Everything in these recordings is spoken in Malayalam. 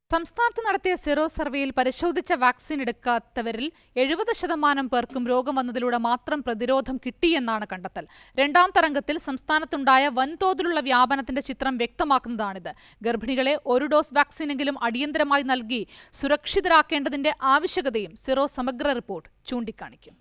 സംസ്ഥാനത്ത് നടത്തിയ സെറോ സർവേയിൽ പരിശോധിച്ച വാക്സിൻ എടുക്കാത്തവരിൽ എഴുപത് ശതമാനം പേർക്കും രോഗം വന്നതിലൂടെ മാത്രം പ്രതിരോധം കിട്ടിയെന്നാണ് കണ്ടെത്തൽ രണ്ടാം തരംഗത്തിൽ സംസ്ഥാനത്തുണ്ടായ വൻതോതിലുള്ള വ്യാപനത്തിന്റെ ചിത്രം വ്യക്തമാക്കുന്നതാണിത് ഗർഭിണികളെ ഒരു ഡോസ് വാക്സിനെങ്കിലും അടിയന്തരമായി നൽകി സുരക്ഷിതരാക്കേണ്ടതിന്റെ ആവശ്യകതയും സെറോ സമഗ്ര റിപ്പോർട്ട് ചൂണ്ടിക്കാണിക്കും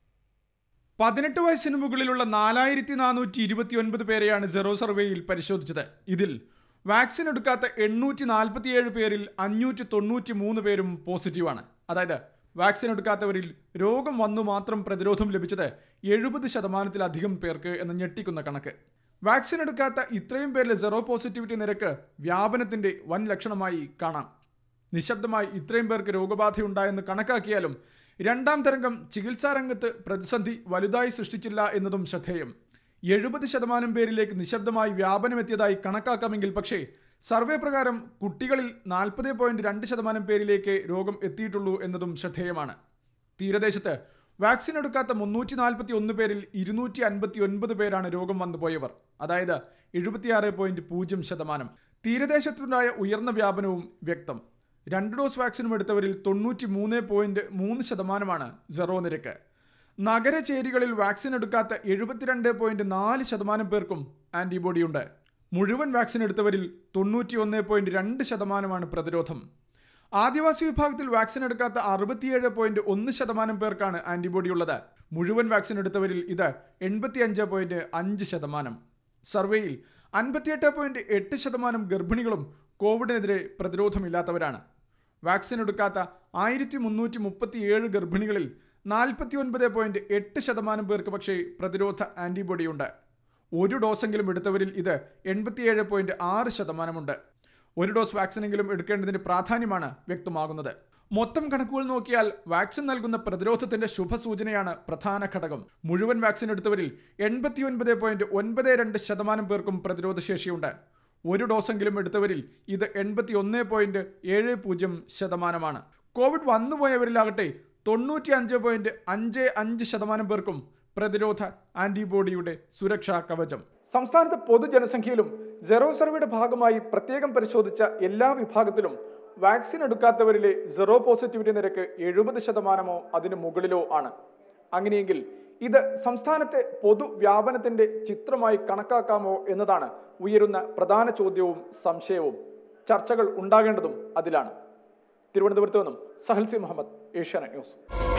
പതിനെട്ട് വയസ്സിന് മുകളിലുള്ള നാലായിരത്തി നാനൂറ്റി ഇരുപത്തി ഒൻപത് പേരെയാണ് സെറോ സർവേയിൽ പരിശോധിച്ചത് ഇതിൽ വാക്സിൻ എടുക്കാത്ത എണ്ണൂറ്റി നാൽപ്പത്തിയേഴ് പേരിൽ അഞ്ഞൂറ്റി തൊണ്ണൂറ്റി മൂന്ന് പേരും പോസിറ്റീവാണ് അതായത് വാക്സിൻ എടുക്കാത്തവരിൽ രോഗം വന്നു മാത്രം പ്രതിരോധം ലഭിച്ചത് എഴുപത് ശതമാനത്തിലധികം പേർക്ക് എന്ന ഞെട്ടിക്കുന്ന കണക്ക് വാക്സിൻ എടുക്കാത്ത ഇത്രയും പേരിലെ സെറോ പോസിറ്റിവിറ്റി നിരക്ക് വ്യാപനത്തിന്റെ വൻ ലക്ഷണമായി കാണാം നിശബ്ദമായി ഇത്രയും പേർക്ക് രോഗബാധയുണ്ടായെന്ന് കണക്കാക്കിയാലും രണ്ടാം തരംഗം ചികിത്സാ രംഗത്ത് പ്രതിസന്ധി വലുതായി സൃഷ്ടിച്ചില്ല എന്നതും ശ്രദ്ധേയം എഴുപത് ശതമാനം പേരിലേക്ക് നിശബ്ദമായി വ്യാപനമെത്തിയതായി കണക്കാക്കാമെങ്കിൽ പക്ഷേ സർവേ പ്രകാരം കുട്ടികളിൽ നാൽപ്പത് പോയിന്റ് രണ്ട് ശതമാനം പേരിലേക്ക് രോഗം എത്തിയിട്ടുള്ളൂ എന്നതും ശ്രദ്ധേയമാണ് തീരദേശത്ത് വാക്സിൻ എടുക്കാത്ത മുന്നൂറ്റി നാൽപ്പത്തി ഒന്ന് പേരിൽ ഇരുന്നൂറ്റി അൻപത്തി ഒൻപത് പേരാണ് രോഗം വന്നു പോയവർ അതായത് എഴുപത്തിയാറ് പോയിന്റ് പൂജ്യം ശതമാനം തീരദേശത്തുണ്ടായ ഉയർന്ന വ്യാപനവും വ്യക്തം രണ്ട് ഡോസ് വാക്സിനും എടുത്തവരിൽ തൊണ്ണൂറ്റി മൂന്ന് പോയിന്റ് മൂന്ന് ശതമാനമാണ് സെറോ നിരക്ക് നഗരചേരികളിൽ വാക്സിൻ എടുക്കാത്ത എഴുപത്തിരണ്ട് പോയിന്റ് നാല് ശതമാനം പേർക്കും ആന്റിബോഡിയുണ്ട് മുഴുവൻ വാക്സിൻ എടുത്തവരിൽ തൊണ്ണൂറ്റി ഒന്ന് പോയിന്റ് രണ്ട് ശതമാനമാണ് പ്രതിരോധം ആദിവാസി വിഭാഗത്തിൽ വാക്സിൻ എടുക്കാത്ത അറുപത്തിയേഴ് പോയിന്റ് ഒന്ന് ശതമാനം പേർക്കാണ് ആന്റിബോഡി ഉള്ളത് മുഴുവൻ വാക്സിൻ എടുത്തവരിൽ ഇത് എൺപത്തിയഞ്ച് പോയിന്റ് അഞ്ച് ശതമാനം സർവേയിൽ അൻപത്തിയെട്ട് പോയിന്റ് എട്ട് ശതമാനം ഗർഭിണികളും കോവിഡിനെതിരെ പ്രതിരോധമില്ലാത്തവരാണ് വാക്സിൻ എടുക്കാത്ത ആയിരത്തി മുന്നൂറ്റി മുപ്പത്തിയേഴ് ഗർഭിണികളിൽ നാൽപ്പത്തി ഒൻപത് പോയിന്റ് എട്ട് ശതമാനം പേർക്ക് പക്ഷേ പ്രതിരോധ ആന്റിബോഡിയുണ്ട് ഒരു ഡോസെങ്കിലും എടുത്തവരിൽ ഇത് എൺപത്തിയേഴ് പോയിന്റ് ആറ് ശതമാനമുണ്ട് ഒരു ഡോസ് വാക്സിനെങ്കിലും എടുക്കേണ്ടതിന്റെ പ്രാധാന്യമാണ് വ്യക്തമാകുന്നത് മൊത്തം കണക്കുകൾ നോക്കിയാൽ വാക്സിൻ നൽകുന്ന പ്രതിരോധത്തിന്റെ ശുഭസൂചനയാണ് പ്രധാന ഘടകം മുഴുവൻ വാക്സിൻ എടുത്തവരിൽ എൺപത്തിയൊൻപത് പോയിന്റ് ഒൻപത് രണ്ട് ശതമാനം പേർക്കും പ്രതിരോധ ശേഷിയുണ്ട് ഒരു ഡോസെങ്കിലും എടുത്തവരിൽ ഇത് എൺപത്തി ഒന്ന് പോയിന്റ് ഏഴ് പൂജ്യം ശതമാനമാണ് കോവിഡ് വന്നുപോയവരിലാകട്ടെ തൊണ്ണൂറ്റി അഞ്ച് പോയിന്റ് അഞ്ച് അഞ്ച് ശതമാനം പേർക്കും പ്രതിരോധ ആന്റിബോഡിയുടെ സുരക്ഷാ കവചം സംസ്ഥാനത്തെ പൊതുജനസംഖ്യയിലും സെറോ സർവേയുടെ ഭാഗമായി പ്രത്യേകം പരിശോധിച്ച എല്ലാ വിഭാഗത്തിലും വാക്സിൻ എടുക്കാത്തവരിലെ സെറോ പോസിറ്റിവിറ്റി നിരക്ക് എഴുപത് ശതമാനമോ അതിന് മുകളിലോ ആണ് അങ്ങനെയെങ്കിൽ ഇത് സംസ്ഥാനത്തെ പൊതുവ്യാപനത്തിന്റെ ചിത്രമായി കണക്കാക്കാമോ എന്നതാണ് ഉയരുന്ന പ്രധാന ചോദ്യവും സംശയവും ചർച്ചകൾ ഉണ്ടാകേണ്ടതും അതിലാണ് തിരുവനന്തപുരത്ത് നിന്നും സഹൽസി മുഹമ്മദ് ഏഷ്യാനെറ്റ് ന്യൂസ്